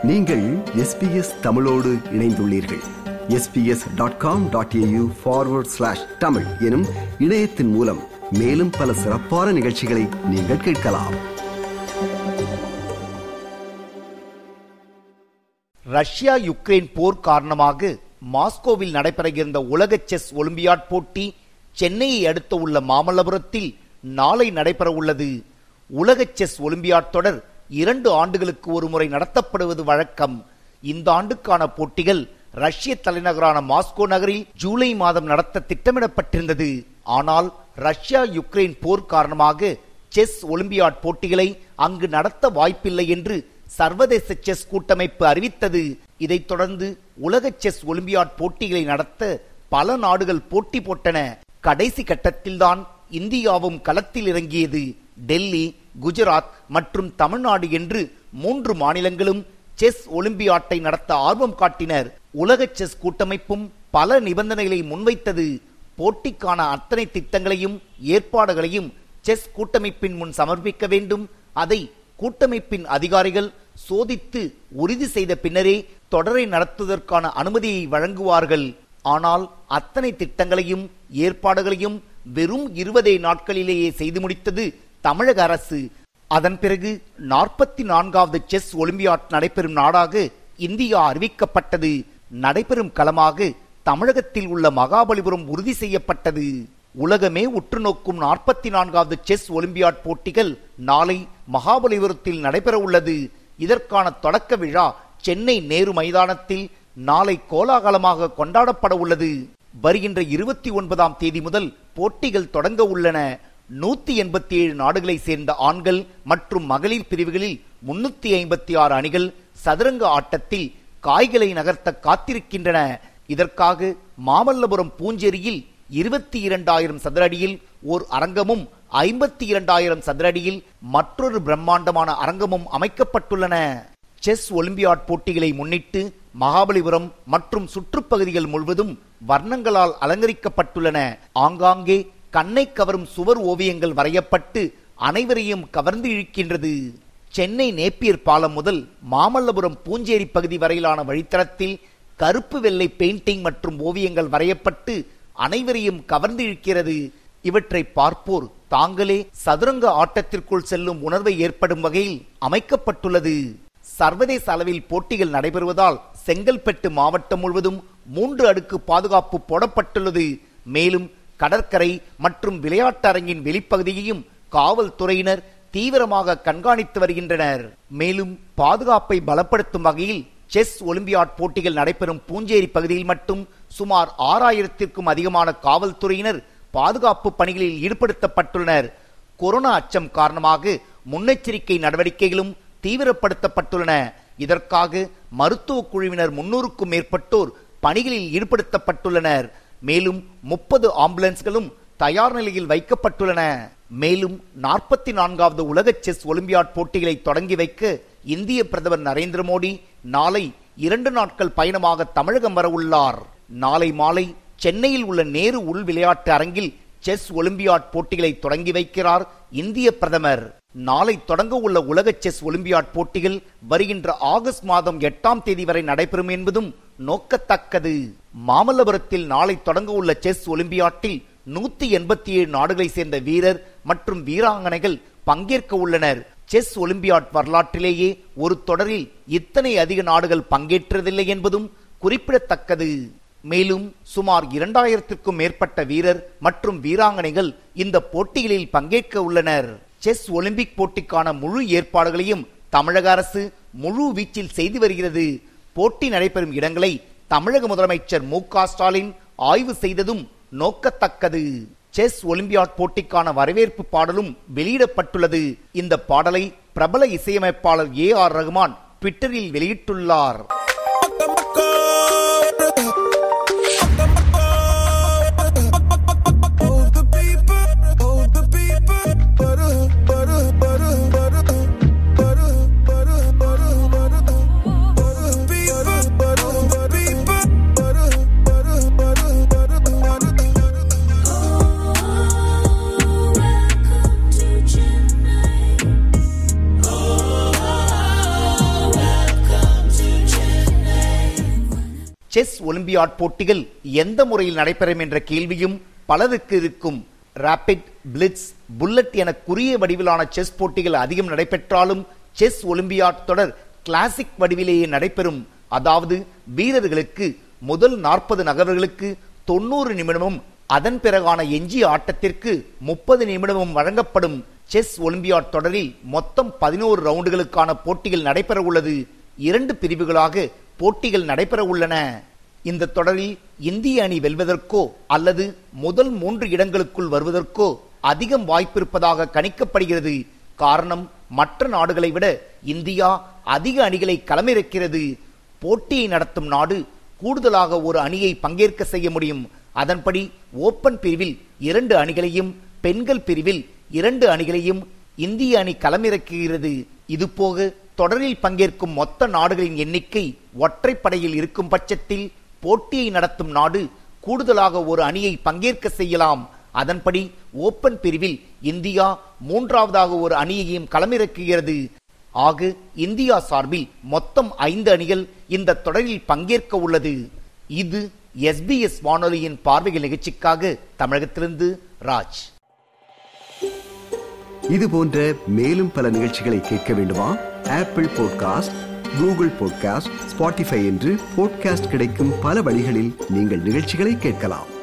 நீங்கள் எஸ்பிஎஸ் தமிழோடு இணைந்துள்ளீர்கள் SBS dot com dot AU forward slash Tamil எனும் இணையத்தின் மூலம் மேலும் பல சிறப்பான நிகழ்ச்சிகளை நீங்கள் கேட்கலாம் ரஷ்யா யுக்ரைன் போர் காரணமாக மாஸ்கோவில் நடைபெற இருந்த உலக செஸ் ஒலிம்பியாட் போட்டி சென்னையை அடுத்த உள்ள மாமல்லபுரத்தில் நாளை நடைபெற உள்ளது உலக செஸ் ஒலிம்பியாட் தொடர் இரண்டு ஆண்டுகளுக்கு ஒரு முறை நடத்தப்படுவது வழக்கம் இந்த ஆண்டுக்கான போட்டிகள் ரஷ்ய தலைநகரான மாஸ்கோ நகரில் ஜூலை மாதம் நடத்த திட்டமிடப்பட்டிருந்தது ஆனால் ரஷ்யா யுக்ரைன் போர் காரணமாக செஸ் ஒலிம்பியாட் போட்டிகளை அங்கு நடத்த வாய்ப்பில்லை என்று சர்வதேச செஸ் கூட்டமைப்பு அறிவித்தது இதைத் தொடர்ந்து உலக செஸ் ஒலிம்பியாட் போட்டிகளை நடத்த பல நாடுகள் போட்டி போட்டன கடைசி கட்டத்தில்தான் இந்தியாவும் களத்தில் இறங்கியது டெல்லி குஜராத் மற்றும் தமிழ்நாடு என்று மூன்று மாநிலங்களும் செஸ் ஒலிம்பியாட்டை நடத்த ஆர்வம் காட்டினர் உலக செஸ் கூட்டமைப்பும் பல நிபந்தனைகளை முன்வைத்தது போட்டிக்கான அத்தனை திட்டங்களையும் ஏற்பாடுகளையும் செஸ் கூட்டமைப்பின் முன் சமர்ப்பிக்க வேண்டும் அதை கூட்டமைப்பின் அதிகாரிகள் சோதித்து உறுதி செய்த பின்னரே தொடரை நடத்துவதற்கான அனுமதியை வழங்குவார்கள் ஆனால் அத்தனை திட்டங்களையும் ஏற்பாடுகளையும் வெறும் இருபதே நாட்களிலேயே செய்து முடித்தது தமிழக அரசு அதன் பிறகு நாற்பத்தி நான்காவது செஸ் ஒலிம்பியாட் நடைபெறும் நாடாக இந்தியா அறிவிக்கப்பட்டது நடைபெறும் களமாக தமிழகத்தில் உள்ள மகாபலிபுரம் உறுதி செய்யப்பட்டது உலகமே உற்று நோக்கும் நாற்பத்தி நான்காவது செஸ் ஒலிம்பியாட் போட்டிகள் நாளை மகாபலிபுரத்தில் நடைபெற உள்ளது இதற்கான தொடக்க விழா சென்னை நேரு மைதானத்தில் நாளை கோலாகலமாக கொண்டாடப்பட உள்ளது வருகின்ற இருபத்தி ஒன்பதாம் தேதி முதல் போட்டிகள் தொடங்க உள்ளன நூத்தி எண்பத்தி ஏழு நாடுகளை சேர்ந்த ஆண்கள் மற்றும் மகளிர் பிரிவுகளில் முன்னூத்தி ஐம்பத்தி ஆறு அணிகள் சதுரங்க ஆட்டத்தில் காய்களை நகர்த்த காத்திருக்கின்றன இதற்காக மாமல்லபுரம் பூஞ்சேரியில் இருபத்தி இரண்டாயிரம் சதுரடியில் ஓர் அரங்கமும் ஐம்பத்தி இரண்டாயிரம் சதுரடியில் மற்றொரு பிரம்மாண்டமான அரங்கமும் அமைக்கப்பட்டுள்ளன செஸ் ஒலிம்பியாட் போட்டிகளை முன்னிட்டு மகாபலிபுரம் மற்றும் சுற்றுப்பகுதிகள் முழுவதும் வர்ணங்களால் அலங்கரிக்கப்பட்டுள்ளன ஆங்காங்கே கண்ணை கவரும் சுவர் ஓவியங்கள் வரையப்பட்டு அனைவரையும் கவர்ந்து இழுக்கின்றது சென்னை நேப்பியர் பாலம் முதல் மாமல்லபுரம் பூஞ்சேரி பகுதி வரையிலான வழித்தடத்தில் கருப்பு வெள்ளை பெயிண்டிங் மற்றும் ஓவியங்கள் வரையப்பட்டு அனைவரையும் கவர்ந்து இழுக்கிறது இவற்றை பார்ப்போர் தாங்களே சதுரங்க ஆட்டத்திற்குள் செல்லும் உணர்வை ஏற்படும் வகையில் அமைக்கப்பட்டுள்ளது சர்வதேச அளவில் போட்டிகள் நடைபெறுவதால் செங்கல்பட்டு மாவட்டம் முழுவதும் மூன்று அடுக்கு பாதுகாப்பு போடப்பட்டுள்ளது மேலும் கடற்கரை மற்றும் விளையாட்டு அரங்கின் வெளிப்பகுதியையும் காவல்துறையினர் தீவிரமாக கண்காணித்து வருகின்றனர் மேலும் பாதுகாப்பை பலப்படுத்தும் வகையில் செஸ் ஒலிம்பியாட் போட்டிகள் நடைபெறும் பூஞ்சேரி பகுதியில் மட்டும் சுமார் ஆறாயிரத்திற்கும் அதிகமான காவல்துறையினர் பாதுகாப்பு பணிகளில் ஈடுபடுத்தப்பட்டுள்ளனர் கொரோனா அச்சம் காரணமாக முன்னெச்சரிக்கை நடவடிக்கைகளும் தீவிரப்படுத்தப்பட்டுள்ளன இதற்காக மருத்துவ குழுவினர் முன்னூறுக்கும் மேற்பட்டோர் பணிகளில் ஈடுபடுத்தப்பட்டுள்ளனர் மேலும் முப்பது ஆம்புலன்ஸ்களும் தயார் நிலையில் வைக்கப்பட்டுள்ளன மேலும் நாற்பத்தி நான்காவது உலக செஸ் ஒலிம்பியாட் போட்டிகளை தொடங்கி வைக்க இந்திய பிரதமர் நரேந்திர மோடி நாளை இரண்டு நாட்கள் பயணமாக தமிழகம் வர உள்ளார் நாளை மாலை சென்னையில் உள்ள நேரு உள் விளையாட்டு அரங்கில் செஸ் ஒலிம்பியாட் போட்டிகளை தொடங்கி வைக்கிறார் இந்திய பிரதமர் நாளை தொடங்க உள்ள உலக செஸ் ஒலிம்பியாட் போட்டிகள் வருகின்ற ஆகஸ்ட் மாதம் எட்டாம் தேதி வரை நடைபெறும் என்பதும் நோக்கத்தக்கது மாமல்லபுரத்தில் நாளை தொடங்க உள்ள செஸ் ஒலிம்பியாட்டில் நூத்தி எண்பத்தி ஏழு நாடுகளை சேர்ந்த வீரர் மற்றும் வீராங்கனைகள் பங்கேற்க உள்ளனர் செஸ் ஒலிம்பியாட் வரலாற்றிலேயே ஒரு தொடரில் இத்தனை அதிக நாடுகள் பங்கேற்றதில்லை என்பதும் குறிப்பிடத்தக்கது மேலும் சுமார் இரண்டாயிரத்திற்கும் மேற்பட்ட வீரர் மற்றும் வீராங்கனைகள் இந்த போட்டிகளில் பங்கேற்க உள்ளனர் செஸ் ஒலிம்பிக் போட்டிக்கான முழு ஏற்பாடுகளையும் தமிழக அரசு முழு வீச்சில் செய்து வருகிறது போட்டி நடைபெறும் இடங்களை தமிழக முதலமைச்சர் மு ஸ்டாலின் ஆய்வு செய்ததும் நோக்கத்தக்கது செஸ் ஒலிம்பியாட் போட்டிக்கான வரவேற்பு பாடலும் வெளியிடப்பட்டுள்ளது இந்த பாடலை பிரபல இசையமைப்பாளர் ஏ ஆர் ரகுமான் ட்விட்டரில் வெளியிட்டுள்ளார் Welcome to செஸ் ஒலிம்பியாட் போட்டிகள் எந்த முறையில் நடைபெறும் என்ற கேள்வியும் பலருக்கு இருக்கும் ராபிட் பிளிட்ஸ் புல்லட் என குறுகிய வடிவிலான செஸ் போட்டிகள் அதிகம் நடைபெற்றாலும் செஸ் ஒலிம்பியாட் தொடர் கிளாசிக் வடிவிலேயே நடைபெறும் அதாவது வீரர்களுக்கு முதல் நாற்பது நகர்களுக்கு தொண்ணூறு நிமிடமும் அதன் பிறகான எஞ்சிய ஆட்டத்திற்கு முப்பது நிமிடமும் வழங்கப்படும் செஸ் ஒலிம்பியாட் தொடரில் மொத்தம் பதினோரு ரவுண்டுகளுக்கான போட்டிகள் நடைபெற உள்ளது இரண்டு பிரிவுகளாக போட்டிகள் நடைபெற உள்ளன இந்த தொடரில் இந்திய அணி வெல்வதற்கோ அல்லது முதல் மூன்று இடங்களுக்குள் வருவதற்கோ அதிகம் வாய்ப்பிருப்பதாக கணிக்கப்படுகிறது காரணம் மற்ற நாடுகளை விட இந்தியா அதிக அணிகளை களமிறக்கிறது போட்டியை நடத்தும் நாடு கூடுதலாக ஒரு அணியை பங்கேற்க செய்ய முடியும் அதன்படி ஓபன் பிரிவில் இரண்டு அணிகளையும் பெண்கள் பிரிவில் இரண்டு அணிகளையும் இந்திய அணி களமிறக்குகிறது இதுபோக தொடரில் பங்கேற்கும் மொத்த நாடுகளின் எண்ணிக்கை ஒற்றைப்படையில் இருக்கும் பட்சத்தில் போட்டியை நடத்தும் நாடு கூடுதலாக ஒரு அணியை பங்கேற்க செய்யலாம் அதன்படி ஓபன் பிரிவில் இந்தியா மூன்றாவதாக ஒரு அணியையும் களமிறக்குகிறது ஆக இந்தியா சார்பில் மொத்தம் ஐந்து அணிகள் இந்த தொடரில் பங்கேற்க உள்ளது இது எஸ்பிஎஸ் வானொலியின் பார்வைகள் நிகழ்ச்சிக்காக தமிழகத்திலிருந்து ராஜ் இது போன்ற மேலும் பல நிகழ்ச்சிகளை கேட்க வேண்டுமா Apple podcast Google podcast Spotify என்று பாட்காஸ்ட் கிடைக்கும் பல வழிகளில் நீங்கள் நிகழ்ச்சிகளை கேட்கலாம்